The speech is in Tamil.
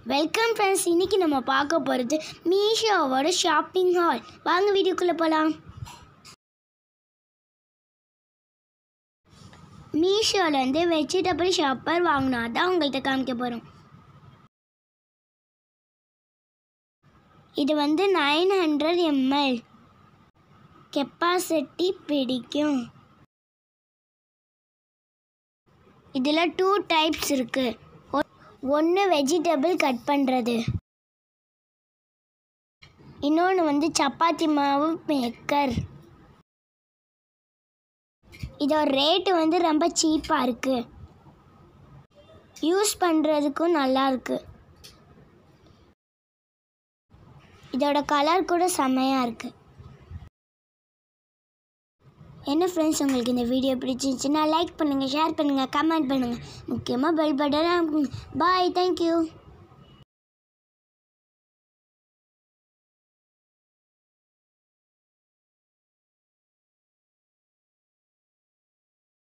வெல்கம் ஃப்ரெண்ட்ஸ் இன்னைக்கு நம்ம பார்க்க போகிறது மீஷோவோட ஷாப்பிங் ஹால் வாங்க வீடியோக்குள்ளே போகலாம் மீஷோலேருந்து வெஜிடபிள் ஷாப்பர் வாங்கினா தான் உங்கள்கிட்ட காமிக்க போகிறோம் இது வந்து நைன் ஹண்ட்ரட் எம்எல் கெப்பாசிட்டி பிடிக்கும் இதில் டூ டைப்ஸ் இருக்குது ஒன்று வெஜிடபிள் கட் பண்ணுறது இன்னொன்று வந்து சப்பாத்தி மாவு மேக்கர் இதோட ரேட்டு வந்து ரொம்ப சீப்பாக இருக்குது யூஸ் பண்ணுறதுக்கும் நல்லா இருக்கு இதோட கலர் கூட செம்மையாக இருக்குது என்ன ஃப்ரெண்ட்ஸ் உங்களுக்கு இந்த வீடியோ பிடிச்சிருந்துச்சுன்னா லைக் பண்ணுங்கள் ஷேர் பண்ணுங்கள் கமெண்ட் பண்ணுங்கள் முக்கியமாக பெல் பட்டன் பாய் தேங்க்யூ